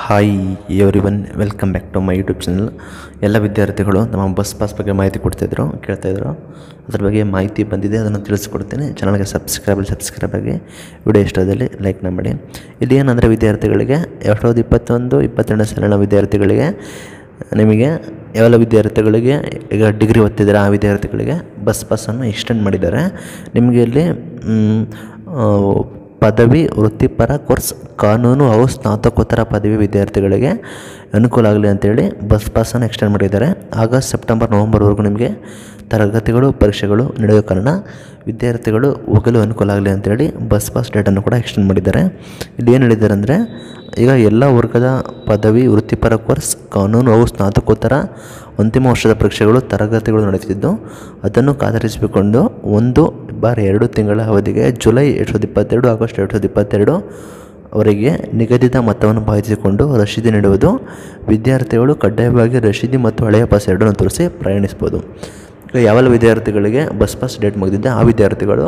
hi everyone welcome back to my YouTube channel ಎಲ್ಲ ವಿದ್ಯಾರ್ಥಿಗಳು ನಮ್ಮ ಬಸ್ ಪಾಸ್ ಬಗ್ಗೆ ಮಾಹಿತಿ ಕೊಡ್ತಾಯಿದ್ರು ಕೇಳ್ತಾಯಿದ್ರು ಅದ್ರ ಬಗ್ಗೆ ಮಾಹಿತಿ ಬಂದಿದೆ ಅದನ್ನು ತಿಳಿಸ್ಕೊಡ್ತೀನಿ ಚಾನಲ್ಗೆ ಸಬ್ಸ್ಕ್ರೈಬ್ ಸಬ್ಸ್ಕ್ರೈಬ್ ಆಗಿ ವಿಡಿಯೋ ಇಷ್ಟದಲ್ಲಿ ಲೈಕ್ನ ಮಾಡಿ ಇಲ್ಲಿ ಏನಂದರೆ ವಿದ್ಯಾರ್ಥಿಗಳಿಗೆ ಎರಡು ಸಾವಿರದ ಇಪ್ಪತ್ತೊಂದು ಇಪ್ಪತ್ತೆರಡನೇ ಸಾಲಿನ ವಿದ್ಯಾರ್ಥಿಗಳಿಗೆ ನಿಮಗೆ ಯಾವೆಲ್ಲ ವಿದ್ಯಾರ್ಥಿಗಳಿಗೆ ಈಗ ಡಿಗ್ರಿ ಓದ್ತಿದ್ದಾರೆ ಆ ವಿದ್ಯಾರ್ಥಿಗಳಿಗೆ ಬಸ್ ಪಾಸನ್ನು ಎಕ್ಸ್ಟೆಂಡ್ ಮಾಡಿದ್ದಾರೆ ನಿಮಗೆ ಇಲ್ಲಿ ಮ್, ಆ, ಪದವಿ ವೃತ್ತಿಪರ ಕೋರ್ಸ್ ಕಾನೂನು ಹಾಗೂ ಸ್ನಾತಕೋತ್ತರ ಪದವಿ ವಿದ್ಯಾರ್ಥಿಗಳಿಗೆ ಅನುಕೂಲ ಆಗಲಿ ಅಂತೇಳಿ ಬಸ್ ಪಾಸನ್ನು ಎಕ್ಸ್ಟೆಂಡ್ ಮಾಡಿದ್ದಾರೆ ಆಗಸ್ಟ್ ಸೆಪ್ಟೆಂಬರ್ ನವಂಬರ್ವರೆಗೂ ನಿಮಗೆ ತರಗತಿಗಳು ಪರೀಕ್ಷೆಗಳು ನಡೆಯೋ ಕಾರಣ ವಿದ್ಯಾರ್ಥಿಗಳು ಹೋಗಲು ಅನುಕೂಲ ಆಗಲಿ ಅಂತೇಳಿ ಬಸ್ ಪಾಸ್ ಡೇಟನ್ನು ಕೂಡ ಎಕ್ಸ್ಟೆಂಡ್ ಮಾಡಿದ್ದಾರೆ ಇಲ್ಲಿ ಏನು ಹೇಳಿದ್ದಾರೆ ಅಂದರೆ ಈಗ ಎಲ್ಲ ವರ್ಗದ ಪದವಿ ವೃತ್ತಿಪರ ಕೋರ್ಸ್ ಕಾನೂನು ಹಾಗೂ ಸ್ನಾತಕೋತ್ತರ ಅಂತಿಮ ವರ್ಷದ ಪರೀಕ್ಷೆಗಳು ತರಗತಿಗಳು ನಡೆಯುತ್ತಿದ್ದು ಅದನ್ನು ಖಾತರಿಸಿಕೊಂಡು ಒಂದು ಬಾರಿ ಎರಡು ತಿಂಗಳ ಅವಧಿಗೆ ಜುಲೈ ಎರಡು ಸಾವಿರದ ಇಪ್ಪತ್ತೆರಡು ಆಗಸ್ಟ್ ಎರಡು ಸಾವಿರದ ಇಪ್ಪತ್ತೆರಡು ಅವರಿಗೆ ನಿಗದಿತ ಮೊತ್ತವನ್ನು ಪಾವತಿಸಿಕೊಂಡು ರಶೀದಿ ನೀಡುವುದು ವಿದ್ಯಾರ್ಥಿಗಳು ಕಡ್ಡಾಯವಾಗಿ ರಶೀದಿ ಮತ್ತು ಹಳೆಯ ಪಾಸ್ ಎರಡನ್ನು ತೋರಿಸಿ ಪ್ರಯಾಣಿಸ್ಬೋದು ಈಗ ಯಾವೆಲ್ಲ ವಿದ್ಯಾರ್ಥಿಗಳಿಗೆ ಬಸ್ ಪಾಸ್ ಡೇಟ್ ಮುಗಿದಿದೆ ಆ ವಿದ್ಯಾರ್ಥಿಗಳು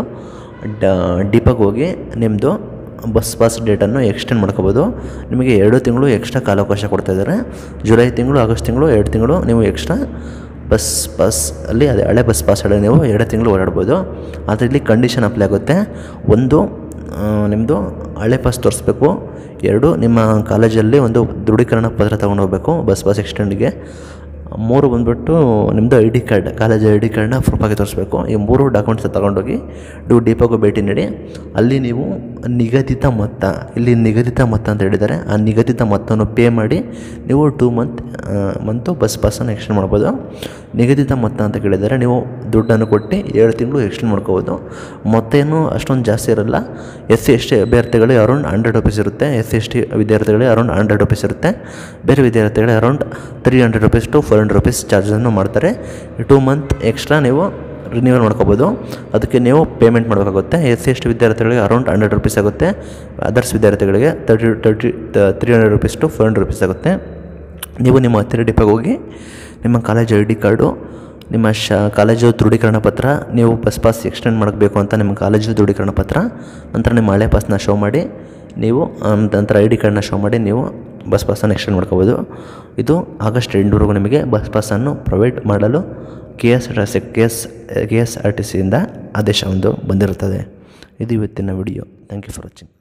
ಡ ಡಿಪೋಗೆ ಹೋಗಿ ನಿಮ್ಮದು ಬಸ್ ಪಾಸ್ ಡೇಟನ್ನು ಎಕ್ಸ್ಟೆಂಡ್ ಮಾಡ್ಕೋಬೋದು ನಿಮಗೆ ಎರಡು ತಿಂಗಳು ಎಕ್ಸ್ಟ್ರಾ ಕಾಲಾವಕಾಶ ಕೊಡ್ತಾ ಇದ್ದಾರೆ ಜುಲೈ ತಿಂಗಳು ಆಗಸ್ಟ್ ತಿಂಗಳು ಎರಡು ತಿಂಗಳು ನೀವು ಎಕ್ಸ್ಟ್ರಾ ಬಸ್ ಪಾಸ್ ಅಲ್ಲಿ ಅದೇ ಹಳೆ ಬಸ್ ಪಾಸ್ ಅಲ್ಲಿ ನೀವು ಎರಡು ತಿಂಗಳು ಓಡಾಡ್ಬೋದು ಆದರೆ ಇಲ್ಲಿ ಕಂಡೀಷನ್ ಅಪ್ಲೈ ಆಗುತ್ತೆ ಒಂದು ನಿಮ್ಮದು ಹಳೆ ಪಾಸ್ ತೋರಿಸ್ಬೇಕು ಎರಡು ನಿಮ್ಮ ಕಾಲೇಜಲ್ಲಿ ಒಂದು ದೃಢೀಕರಣ ಪತ್ರ ತೊಗೊಂಡು ಹೋಗಬೇಕು ಬಸ್ ಪಾಸ್ ಎಕ್ಸ್ಟೆಂಡ್ಗೆ ಮೂರು ಬಂದುಬಿಟ್ಟು ನಿಮ್ಮದು I D card college I D ಕಾರ್ಡ್ನ ಪ್ರೂಫಾಗಿ ತೋರಿಸ್ಬೇಕು ಈ ಮೂರು ಡಾಕ್ಯುಮೆಂಟ್ಸ್ ತಗೊಂಡೋಗಿ ನೀವು ಡಿಪೋಗೆ ಭೇಟಿ ನೀಡಿ ಅಲ್ಲಿ ನೀವು ನಿಗದಿತ ಮೊತ್ತ ಇಲ್ಲಿ ನಿಗದಿತ ಮೊತ್ತ ಅಂತ ಹೇಳಿದ್ದಾರೆ ಆ ನಿಗದಿತ ಮೊತ್ತವನ್ನು ಪೇ ಮಾಡಿ ನೀವು ಟೂ ಮಂತ್ ಮಂತು ಬಸ್ ಪಾಸನ್ನು ಎಕ್ಸ್ಟೆಂಡ್ ಮಾಡ್ಬೋದು ನಿಗದಿತ ಮೊತ್ತ ಅಂತ ಕೇಳಿದರೆ ನೀವು ದುಡ್ಡನ್ನು ಕೊಟ್ಟು ಏಳು ತಿಂಗಳು ಎಕ್ಸ್ಟೆಂಡ್ ಮಾಡ್ಕೋಬೋದು ಮೊತ್ತ ಏನು ಅಷ್ಟೊಂದು ಜಾಸ್ತಿ ಇರಲ್ಲ ಎಸ್ ಸಿ ಎಸ್ ಟಿ ಅಭ್ಯರ್ಥಿಗಳಿಗೆ ಅರೌಂಡ್ ಹಂಡ್ರೆಡ್ ರುಪೀಸ್ ಇರುತ್ತೆ ಎಸ್ ಸಿ ಎಸ್ ಟಿ ವಿದ್ಯಾರ್ಥಿಗಳಿಗೆ ಅರೌಂಡ್ ಹಂಡ್ರೆಡ್ ರುಪೀಸ್ ಇರುತ್ತೆ ಬೇರೆ ವಿದ್ಯಾರ್ಥಿಗಳಿಗೆ around three hundred rupees to four hundred rupees ಚಾರ್ಜನ್ನು ಮಾಡ್ತಾರೆ ಟೂ ಮಂತ್ ಎಕ್ಸ್ಟ್ರಾ ನೀವು ರಿನ್ಯೂವಲ್ ಮಾಡ್ಕೋಬೋದು ಅದಕ್ಕೆ ನೀವು ಪೇಮೆಂಟ್ ಮಾಡಬೇಕಾಗುತ್ತೆ ಎಸ್ ಸಿ ಎಸ್ ಟಿ ವಿದ್ಯಾರ್ಥಿಗಳಿಗೆ ಅರೌಂಡ್ ಹಂಡ್ರೆಡ್ ರುಪೀಸ್ ಆಗುತ್ತೆ ಅದರ್ಸ್ ವಿದ್ಯಾರ್ಥಿಗಳಿಗೆ thirty thirty three hundred rupees to four hundred rupees ಆಗುತ್ತೆ ನೀವು ನಿಮ್ಮ ಹತ್ತಿರ ಡಿಪೋಗೆ ಹೋಗಿ ನಿಮ್ಮ ಕಾಲೇಜ್ ಐ ಡಿ ಕಾರ್ಡು ನಿಮ್ಮ ಶ ಕಾಲೇಜು ದೃಢೀಕರಣ ಪತ್ರ ನೀವು ಬಸ್ ಪಾಸ್ ಎಕ್ಸ್ಟೆಂಡ್ ಮಾಡಬೇಕು ಅಂತ ನಿಮ್ಮ ಕಾಲೇಜು ದೃಢೀಕರಣ ಪತ್ರ ನಂತರ ನಿಮ್ಮ ಹಳೆ ಪಾಸ್ನ ಶೋ ಮಾಡಿ ನೀವು ಆಮ್, ನಂತರ ಐ ಡಿ ಕಾರ್ಡ್ನ ಶೋ ಮಾಡಿ ನೀವು ಬಸ್ ಪಾಸನ್ನು ಎಕ್ಸ್ಟೆಂಡ್ ಮಾಡ್ಕೋಬೋದು ಇದು ಆಗಸ್ಟ್ ಎಂಟುವರೆಗೂ ನಿಮಗೆ ಬಸ್ ಪಾಸನ್ನು ಪ್ರೊವೈಡ್ ಮಾಡಲು K S R C K S K S R T ಸಿಯಿಂದ ಆದೇಶ ಒಂದು ಬಂದಿರುತ್ತದೆ ಇದು ಇವತ್ತಿನ video thank you for watching